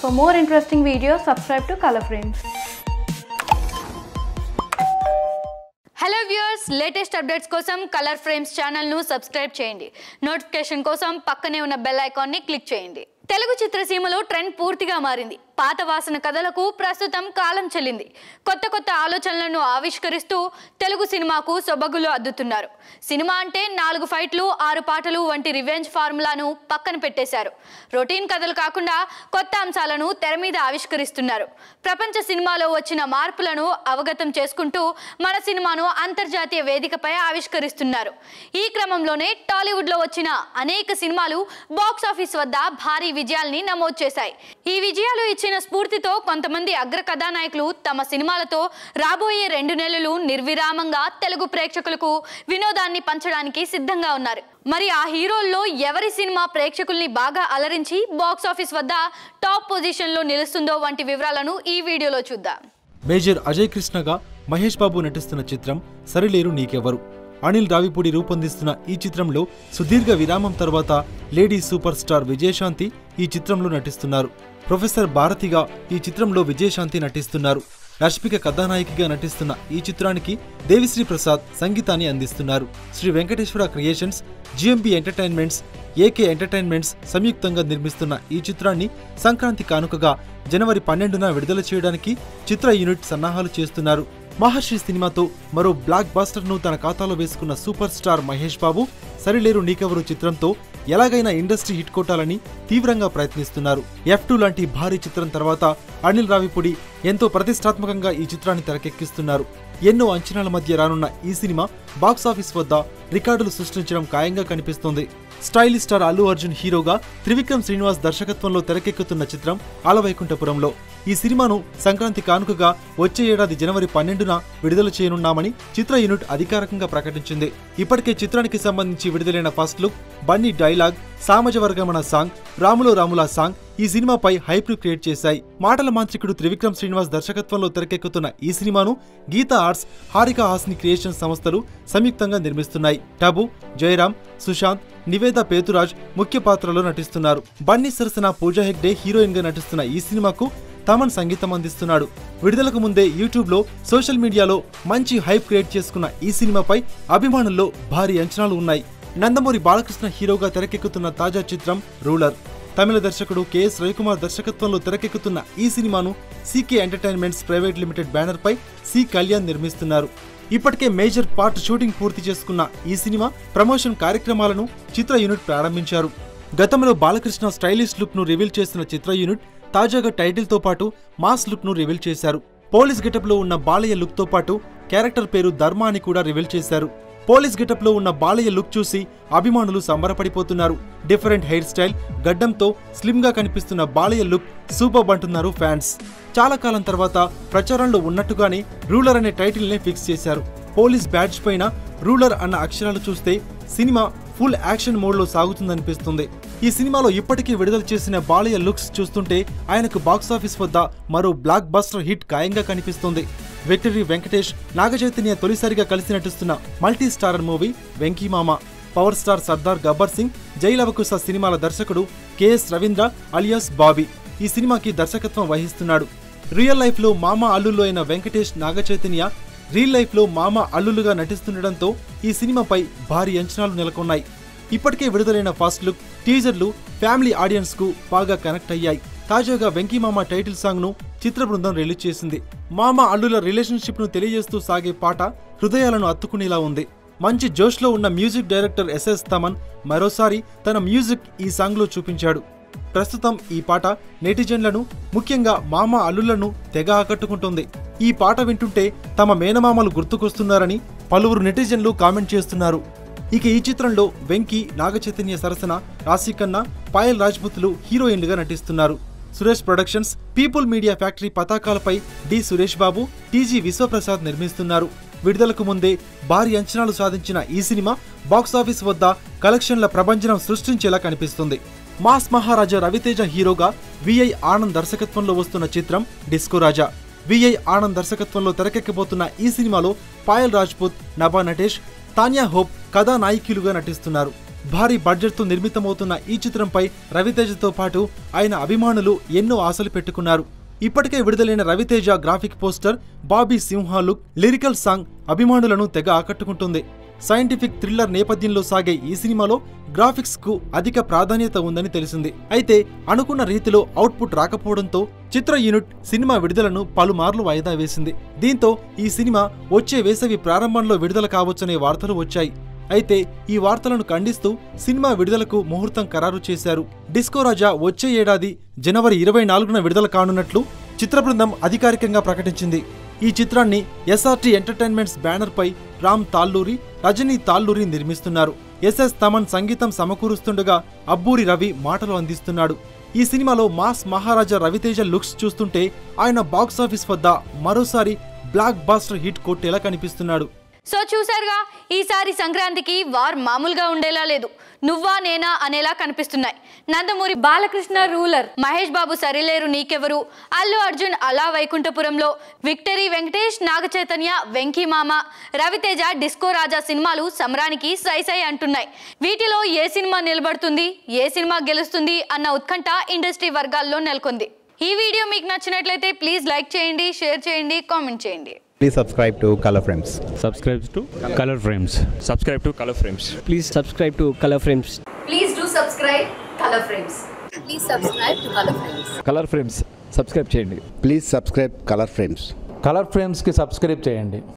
For more interesting videos, subscribe to Color Frames. Hello viewers latest updates కోసం Color Frames ఛానల్ను subscribe చేయండి notification కోసం పక్కనే ఉన్న బెల్ ఐకాన్ని క్లిక్ చేయండి తెలుగు చిత్రసీమలో ట్రెండ్ పూర్తిగా మారింది పాత వాసన కథలకు ప్రస్తుతం కాలం చెల్లింది కొత్త కొత్త ఆలోచనలను ఆవిష్కరిస్తూ తెలుగు సినిమాకు సొబగులు అద్దుతున్నారు సినిమా అంటే నాలుగు ఫైట్లు ఆరు పాటలు వంటి రివెంజ్ ఫార్ములాను పక్కన పెట్టేశారు రొటీన్ కథలు కాకుండా కొత్త అంశాలను తెర మీద ఆవిష్కరిస్తున్నారు ప్రపంచ సినిమాలో వచ్చిన మార్పులను అవగతం చేసుకుంటూ మన సినిమాను అంతర్జాతీయ వేదికపై ఆవిష్కరిస్తున్నారు ఈ క్రమంలోనే టాలీవుడ్లో వచ్చిన అనేక సినిమాలు బాక్స్ ఆఫీస్ వద్ద భారీ విజయాల్ని నమోదు చేశాయి ఈ విజయాలు ఇచ్చిన స్ఫూర్తితో కొంతమంది అగ్ర కథానాయకులు తమ సినిమాలతో రాబోయే రెండు నెలలు నిర్విరామంగా తెలుగు ప్రేక్షకులకు వినోదాన్ని పంచడానికి సిద్ధంగా ఉన్నారు మరి ఆ హీరోల్లో ఎవరి సినిమా ప్రేక్షకుల్ని బాగా అలరించి బాక్స్ ఆఫీస్ వద్ద టాప్ పొజిషన్లో నిలుస్తుందో వంటి వివరాలను ఈ వీడియోలో చూద్దాం మేజర్ అజయ్ కృష్ణగా మహేష్ బాబు నటిస్తున్న చిత్రం సరిలేరు నీకెవరు అనిల్ రావిపూడి రూపొందిస్తున్న ఈ చిత్రంలో సుదీర్ఘ విరామం తర్వాత లేడీ సూపర్ స్టార్ విజయశాంతి ఈ చిత్రంలో నటిస్తున్నారు ప్రొఫెసర్ భారతిగా ఈ చిత్రంలో విజయశాంతి నటిస్తున్నారు రష్మిక కథానాయికగా నటిస్తున్న ఈ చిత్రానికి దేవిశ్రీ ప్రసాద్ సంగీతాన్ని అందిస్తున్నారు Sri Venkateswara creations GMB entertainments AK entertainments సంయుక్తంగా నిర్మిస్తున్న ఈ చిత్రాన్ని సంక్రాంతి కానుకగా జనవరి పన్నెండున విడుదల చేయడానికి చిత్ర యూనిట్ సన్నాహాలు చేస్తున్నారు మహర్షి సినిమాతో మరో బ్లాక్ బాస్టర్ ను తన ఖాతాలో వేసుకున్న సూపర్ స్టార్ మహేష్ బాబు సరిలేరు నీకెవరు చిత్రంతో ఎలాగైనా ఇండస్ట్రీ హిట్ కొట్టాలని తీవ్రంగా ప్రయత్నిస్తున్నారు ఎఫ్ టూ లాంటి భారీ చిత్రం తర్వాత అనిల్ రావిపూడి ఎంతో ప్రతిష్టాత్మకంగా ఈ చిత్రాన్ని తెరకెక్కిస్తున్నారు ఎన్నో అంచనాల మధ్య రానున్న ఈ సినిమా బాక్సాఫీస్ వద్ద రికార్డులు సృష్టించడం ఖాయంగా కనిపిస్తోంది స్టైలిష్ స్టార్ అల్లు అర్జున్ హీరోగా త్రివిక్రమ్ శ్రీనివాస్ దర్శకత్వంలో తెరకెక్కుతున్న చిత్రం ఆలవైకుంఠపురంలో ఈ సినిమాను సంక్రాంతి కానుకగా వచ్చే ఏడాది జనవరి పన్నెండున విడుదల చేయనున్నామని చిత్ర యూనిట్ అధికారికంగా ప్రకటించింది ఇప్పటికే చిత్రానికి సంబంధించి విడుదలైన first look Bunny dialogue Samaja Varagamana song Ramulo Ramula song ఈ సినిమాపై హైప్ ను క్రియేట్ చేశాయి మాటల మాంత్రికుడు త్రివిక్రమ్ శ్రీనివాస్ దర్శకత్వంలో తెరకెక్కుతున్న ఈ సినిమాను గీతా ఆర్ట్స్ హారిక హాస్ని క్రియేషన్ సంస్థలు సంయుక్తంగా నిర్మిస్తున్నాయి టబు జయరామ్ సుశాంత్ నివేద పేతురాజ్ ముఖ్య పాత్రలో నటిస్తున్నారు బన్నీ సరసన పూజా హెగ్డే హీరోయిన్ గా నటిస్తున్న ఈ సినిమాకు తమన్ సంగీతం అందిస్తున్నాడు విడుదలకు ముందే యూట్యూబ్ లో సోషల్ మీడియాలో మంచి హైప్ క్రియేట్ చేసుకున్న ఈ సినిమాపై అభిమానుల్లో భారీ అంచనాలు ఉన్నాయి నందమూరి బాలకృష్ణ హీరోగా తెరకెక్కుతున్న తాజా చిత్రం రూలర్ తమిళ దర్శకుడు కెఎస్ రవికుమార్ దర్శకత్వంలో తెరకెక్కుతున్న ఈ సినిమాను CK entertainments private limited banner పై సి కళ్యాణ్ నిర్మిస్తున్నారు ఇప్పటికే మేజర్ పార్ట్ షూటింగ్ పూర్తి చేసుకున్న ఈ సినిమా ప్రమోషన్ కార్యక్రమాలను చిత్ర యూనిట్ ప్రారంభించారు గతంలో బాలకృష్ణ స్టైలిష్ లుక్ ను రివీల్ చేసిన చిత్ర యూనిట్ తాజాగా టైటిల్ తో పాటు మాస్ లుక్ ను రివీల్ చేశారు పోలీస్ గెటప్ లో ఉన్న బాలయ్య లుక్ తో పాటు క్యారెక్టర్ పేరు ధర్మ అని కూడా రివీల్ చేశారు పోలీస్ గెటప్ లో ఉన్న బాలయ్య లుక్ చూసి అభిమానులు సంబరపడిపోతున్నారు డిఫరెంట్ హెయిర్ స్టైల్ గడ్డంతో స్లిమ్ గా కనిపిస్తున్న బాలయ్య లుక్ సూపర్ అంటున్నారు ఫ్యాన్స్ చాలా కాలం తర్వాత ప్రచారంలో ఉన్నట్టుగానే రూలర్ అనే టైటిల్ నే ఫిక్స్ చేశారు పోలీస్ బ్యాడ్జ్ పైన రూలర్ అన్న అక్షరాలు చూస్తే సినిమా ఫుల్ యాక్షన్ మోడ్ లో సాగుతుందనిపిస్తుంది ఈ సినిమాలో ఇప్పటికీ విడుదల చేసిన బాలయ్య లుక్స్ చూస్తుంటే ఆయనకు బాక్సాఫీస్ వద్ద మరో బ్లాక్ బస్టర్ హిట్ ఖాయంగా కనిపిస్తుంది విక్టరీ వెంకటేష్ నాగచైతన్య తొలిసారిగా కలిసి నటిస్తున్న multi starrer movie Venky Mama power star Sardar Gabbar Singh Jai Lava Kusa సినిమాల దర్శకుడు కెఎస్ రవీంద్ర అలియాస్ బాబీ ఈ సినిమాకి దర్శకత్వం వహిస్తున్నాడు రియల్ లైఫ్ లో మామ అల్లుల్లో అయిన వెంకటేష్ నాగచైతన్య రియల్ లైఫ్ లో మామ అల్లులుగా నటిస్తుండటంతో ఈ సినిమాపై భారీ అంచనాలు నెలకొన్నాయి ఇప్పటికే విడుదలైన ఫస్ట్ లుక్ టీజర్లు ఫ్యామిలీ ఆడియన్స్ కు బాగా కనెక్ట్ అయ్యాయి తాజాగా వెంకీమామ టైటిల్ సాంగ్ ను చిత్ర బృందం రిలీజ్ చేసింది మామ అల్లుల రిలేషన్షిప్ ను తెలియజేస్తూ సాగే పాట హృదయాలను అత్తుకునేలా ఉంది మంచి జోష్లో ఉన్న మ్యూజిక్ డైరెక్టర్ ఎస్ఎస్ తమన్ మరోసారి తన మ్యూజిక్ ఈ సాంగ్ లో చూపించాడు ప్రస్తుతం ఈ పాట నెటిజన్లను ముఖ్యంగా మామ అల్లులను తెగ ఆకట్టుకుంటుంది ఈ పాట వింటుంటే తమ మేనమామలు గుర్తుకొస్తున్నారని పలువురు నెటిజన్లు కామెంట్ చేస్తున్నారు ఇక ఈ చిత్రంలో వెంకీ నాగచైతన్య సరసన రాశికన్నా పాయల్ రాజ్పుత్లు హీరోయిన్లుగా నటిస్తున్నారు Suresh productions people media factory పతాకాలపై డి సురేష్ బాబు టీజీ విశ్వప్రసాద్ నిర్మిస్తున్నారు విడుదలకు ముందే భారీ అంచనాలు సాధించిన ఈ సినిమా బాక్సాఫీస్ వద్ద కలెక్షన్ల ప్రభంజనం సృష్టించేలా కనిపిస్తుంది మాస్ మహారాజా రవితేజ హీరోగా విఐ ఆనంద్ దర్శకత్వంలో వస్తున్న చిత్రం డిస్కో రాజా విఐ ఆనంద్ దర్శకత్వంలో తెరకెక్కబోతున్న ఈ సినిమాలో పాయల్ రాజ్పుత్ నభా నటేష్ తాన్యా హోప్ కథానాయకులుగా నటిస్తున్నారు భారీ బడ్జెట్తో నిర్మితమవుతున్న ఈ చిత్రంపై రవితేజతో పాటు ఆయన అభిమానులు ఎన్నో ఆశలు పెట్టుకున్నారు ఇప్పటికే విడుదలైన Ravi Teja graphic poster Bobby Simha look lyrical song అభిమానులను తెగ ఆకట్టుకుంటుంది సైంటిఫిక్ థ్రిల్లర్ నేపథ్యంలో సాగే ఈ సినిమాలో గ్రాఫిక్స్ కు అధిక ప్రాధాన్యత ఉందని తెలిసింది అయితే అనుకున్న రీతిలో అవుట్పుట్ రాకపోవడంతో చిత్ర యూనిట్ సినిమా విడుదలను పలుమార్లు వాయిదా వేసింది దీంతో ఈ సినిమా వచ్చే వేసవి ప్రారంభంలో విడుదల కావచ్చనే వార్తలు వచ్చాయి అయితే ఈ వార్తలను ఖండిస్తూ సినిమా విడుదలకు ముహూర్తం ఖరారు చేశారు డిస్కో రాజా వచ్చే ఏడాది జనవరి ఇరవై నాలుగున విడుదల కానున్నట్లు చిత్ర బృందం అధికారికంగా ప్రకటించింది ఈ చిత్రాన్ని ఎస్ఆర్టీ ఎంటర్టైన్మెంట్స్ బ్యానర్ పై రామ్ తాల్లూరి రజనీ తాల్లూరి నిర్మిస్తున్నారు ఎస్ఎస్ తమన్ సంగీతం సమకూరుస్తుండగా అబ్బూరి రవి మాటలు అందిస్తున్నాడు ఈ సినిమాలో మాస్ మహారాజా రవితేజ లుక్స్ చూస్తుంటే ఆయన బాక్సాఫీస్ వద్ద మరోసారి బ్లాక్ బాస్టర్ హిట్ కొట్టేలా కనిపిస్తున్నాడు సో చూసారుగా ఈసారి సంక్రాంతికి వార్ మామూలుగా ఉండేలా లేదు నువ్వా నేనా అనేలా కనిపిస్తున్నాయి Nandamuri Balakrishna ruler Mahesh Babu Sarileru Neekevvaru Allu Arjun Ala Vaikunthapurramuloo victory Venkatesh Naga Chaitanya Venky Mama Ravi Teja disco రాజా సినిమాలు సమరానికి సై సై అంటున్నాయి వీటిలో ఏ సినిమా నిలబడుతుంది ఏ సినిమా గెలుస్తుంది అన్న ఉత్కంఠ ఇండస్ట్రీ వర్గాల్లో నెలకొంది ఈ వీడియో మీకు నచ్చినట్లయితే ప్లీజ్ లైక్ చేయండి షేర్ చేయండి కామెంట్ చేయండి Please subscribe to Color Frames. subscribe to color frames subscribe to color frames please subscribe to Color Frames. Please do subscribe Color Frames Please subscribe to Color Frames. Color Frames subscribe చేయండి Please subscribe Color Frames. Color ఫ్రేమ్స్కి subscribe చేయండి